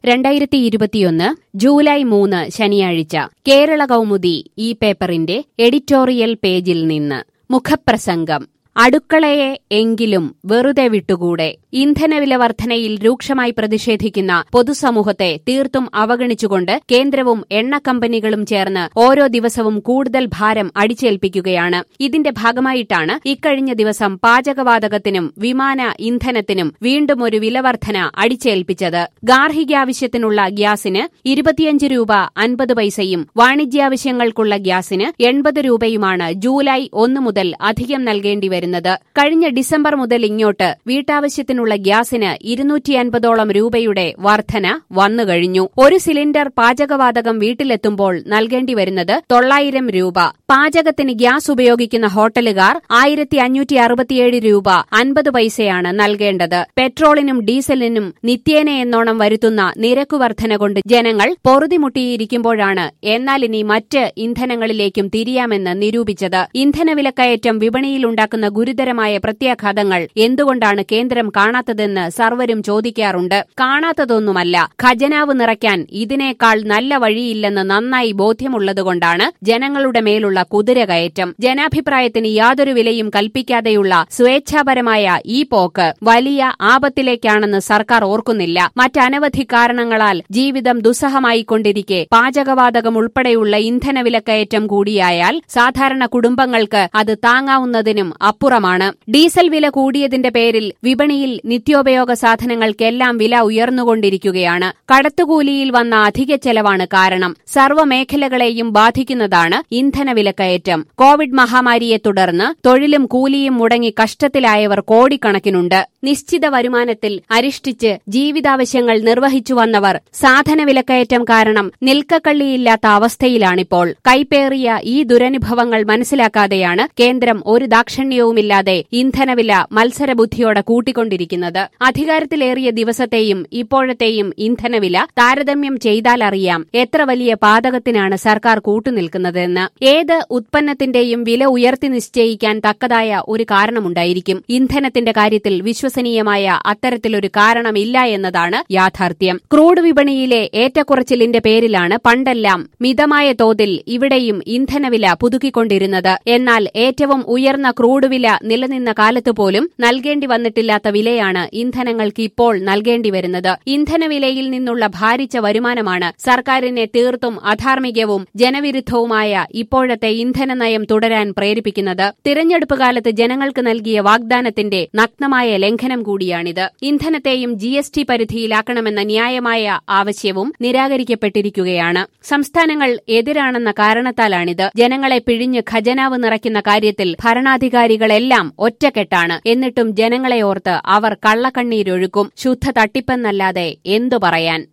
രണ്ടായിരത്തി ഇരുപത്തിയൊന്ന് ജൂലൈ മൂന്ന് ശനിയാഴ്ച കേരള കൗമുദി ഈ പേപ്പറിന്റെ എഡിറ്റോറിയൽ പേജിൽ നിന്ന് മുഖപ്രസംഗം അടുക്കളയെ എങ്കിലും വെറുതെ വിട്ടുകൂടെ ഇന്ധനവില വർധനയിൽ രൂക്ഷമായി പ്രതിഷേധിക്കുന്ന പൊതുസമൂഹത്തെ തീർത്തും അവഗണിച്ചുകൊണ്ട് കേന്ദ്രവും എണ്ണ കമ്പനികളും ചേർന്ന് ഓരോ ദിവസവും കൂടുതൽ ഭാരം അടിച്ചേൽപ്പിക്കുകയാണ് ഇതിന്റെ ഭാഗമായിട്ടാണ് ഇക്കഴിഞ്ഞ ദിവസം പാചകവാതകത്തിനും വിമാന ഇന്ധനത്തിനും വീണ്ടും ഒരു വിലവർധന അടിച്ചേൽപ്പിച്ചത് ഗാർഹികാവശ്യത്തിനുള്ള ഗ്യാസിന് ഇരുപത്തിയഞ്ച് രൂപ അൻപത് പൈസയും വാണിജ്യാവശ്യങ്ങൾക്കുള്ള ഗ്യാസിന് എൺപത് രൂപയുമാണ് ജൂലൈ ഒന്ന് മുതൽ അധികം നൽകേണ്ടി വരുന്നത് കഴിഞ്ഞ ഡിസംബർ മുതൽ ഇങ്ങോട്ട് വീട്ടാവശ്യത്തിനുള്ള ഗ്യാസിന് ഇരുന്നൂറ്റി അൻപതോളം രൂപയുടെ വർധന വന്നുകഴിഞ്ഞു ഒരു സിലിണ്ടർ പാചകവാതകം വീട്ടിലെത്തുമ്പോൾ നൽകേണ്ടി വരുന്നത് തൊള്ളായിരം രൂപ പാചകത്തിന് ഗ്യാസ് ഉപയോഗിക്കുന്ന ഹോട്ടലുകാർ ആയിരത്തി അഞ്ഞൂറ്റി അറുപത്തിയേഴ് രൂപ അൻപത് പൈസയാണ് നൽകേണ്ടത് പെട്രോളിനും ഡീസലിനും നിത്യേന എന്നോണം വരുത്തുന്ന നിരക്കു വർധന കൊണ്ട് ജനങ്ങൾ പൊറുതിമുട്ടിയിരിക്കുമ്പോഴാണ് എന്നാൽ ഇനി മറ്റ് ഇന്ധനങ്ങളിലേക്കും തിരിയാമെന്ന് നിരൂപിച്ചത് ഇന്ധനവിലക്കയറ്റം വിപണിയിലുണ്ടാക്കുന്ന ഗുരുതരമായ പ്രത്യാഘാതങ്ങൾ എന്തുകൊണ്ടാണ് കേന്ദ്രം കാണാത്തതെന്ന് സർവരും ചോദിക്കാറുണ്ട് കാണാത്തതൊന്നുമല്ല ഖജനാവ് നിറയ്ക്കാൻ ഇതിനേക്കാൾ നല്ല വഴിയില്ലെന്ന് നന്നായി ബോധ്യമുള്ളതുകൊണ്ടാണ് ജനങ്ങളുടെ മേലുള്ള കുതിരകയറ്റം ജനാഭിപ്രായത്തിന് യാതൊരു വിലയും കൽപ്പിക്കാതെയുള്ള സ്വേച്ഛാപരമായ ഈ പോക്ക് വലിയ ആപത്തിലേക്കാണെന്ന് സർക്കാർ ഓർക്കുന്നില്ല മറ്റനവധി കാരണങ്ങളാൽ ജീവിതം ദുസ്സഹമായിക്കൊണ്ടിരിക്കെ പാചകവാതകം ഉൾപ്പെടെയുള്ള ഇന്ധനവിലക്കയറ്റം കൂടിയായാൽ സാധാരണ കുടുംബങ്ങൾക്ക് അത് താങ്ങാവുന്നതിനും അപ്പുറമാണ് ഡീസൽ വില കൂടിയതിന്റെ പേരിൽ വിപണിയിൽ നിത്യോപയോഗ സാധനങ്ങൾക്കെല്ലാം വില ഉയർന്നുകൊണ്ടിരിക്കുകയാണ് കടത്തുകൂലിയിൽ വന്ന അധിക ചെലവാണ് കാരണം സർവ്വമേഖലകളെയും ബാധിക്കുന്നതാണ് ഇന്ധനവിലക്കയറ്റം കോവിഡ് മഹാമാരിയെ തുടർന്ന് തൊഴിലും കൂലിയും മുടങ്ങി കഷ്ടത്തിലായവർ കോടിക്കണക്കിനുണ്ട് നിശ്ചിത വരുമാനത്തിൽ അരിഷ്ടിച്ച് ജീവിതാവശ്യങ്ങൾ നിർവഹിച്ചു വന്നവർ സാധനവിലക്കയറ്റം കാരണം നിൽക്കക്കള്ളിയില്ലാത്ത അവസ്ഥയിലാണിപ്പോൾ കൈപ്പേറിയ ഈ ദുരനുഭവങ്ങൾ മനസ്സിലാക്കാതെയാണ് കേന്ദ്രം ഒരു ദാക്ഷിണ്യവുമില്ലാതെ ഇന്ധനവില മത്സരബുദ്ധിയോടെ കൂട്ടിക്കൊണ്ടിരിക്കുന്നത് അധികാരത്തിലേറിയ ദിവസത്തെയും ഇപ്പോഴത്തെയും ഇന്ധനവില താരതമ്യം ചെയ്താലറിയാം എത്ര വലിയ പാതകത്തിനാണ് സർക്കാർ കൂട്ടുനിൽക്കുന്നതെന്ന് ഏത് ഉത്പന്നത്തിന്റെയും വില ഉയർത്തി നിശ്ചയിക്കാൻ തക്കതായ ഒരു കാരണമുണ്ടായിരിക്കും ഇന്ധനത്തിന്റെ കാര്യത്തിൽ വിശ്വസനീയമായ അത്തരത്തിലൊരു കാരണമില്ല എന്നതാണ് യാഥാർത്ഥ്യം ക്രൂഡ് വിപണിയിലെ ഏറ്റക്കുറച്ചിലിന്റെ പേരിലാണ് പണ്ടെല്ലാം മിതമായ തോതിൽ ഇവിടെയും ഇന്ധനവില പുതുക്കിക്കൊണ്ടിരുന്നത് എന്നാൽ ഏറ്റവും ഉയർന്ന ക്രൂഡ് വില നിലനിന്ന കാലത്ത് പോലും നൽകേണ്ടി വന്നിട്ടില്ലാത്ത വിലയാണ് ഇന്ധനങ്ങൾക്ക് ഇപ്പോൾ നൽകേണ്ടി വരുന്നത് ഇന്ധനവിലയിൽ നിന്നുള്ള ഭാരിച്ച വരുമാനമാണ് സർക്കാരിനെ തീർത്തും അധാർമികവും ജനവിരുദ്ധവുമായ ഇപ്പോഴത്തെ ഇന്ധന നയം തുടരാൻ പ്രേരിപ്പിക്കുന്നത് തിരഞ്ഞെടുപ്പ് കാലത്ത് ജനങ്ങൾക്ക് നൽകിയ വാഗ്ദാനത്തിന്റെ നഗ്നമായ ലംഘനം കൂടിയാണിത് ഇന്ധനത്തെയും ജി എസ് ടി പരിധിയിലാക്കണമെന്ന ന്യായമായ ആവശ്യവും നിരാകരിക്കപ്പെട്ടിരിക്കുകയാണ് സംസ്ഥാനങ്ങൾ എതിരാണെന്ന കാരണത്താലാണിത് ജനങ്ങളെ പിഴിഞ്ഞ് ഖജനാവ് നിറയ്ക്കുന്ന കാര്യത്തിൽ ഭരണാധികാരികളെല്ലാം ഒറ്റക്കെട്ടാണ് എന്നിട്ടും ജനങ്ങളെ ഓർത്ത് അവർ കള്ളക്കണ്ണീരൊഴുക്കും ശുദ്ധ തട്ടിപ്പെന്നല്ലാതെ എന്തു പറയാൻ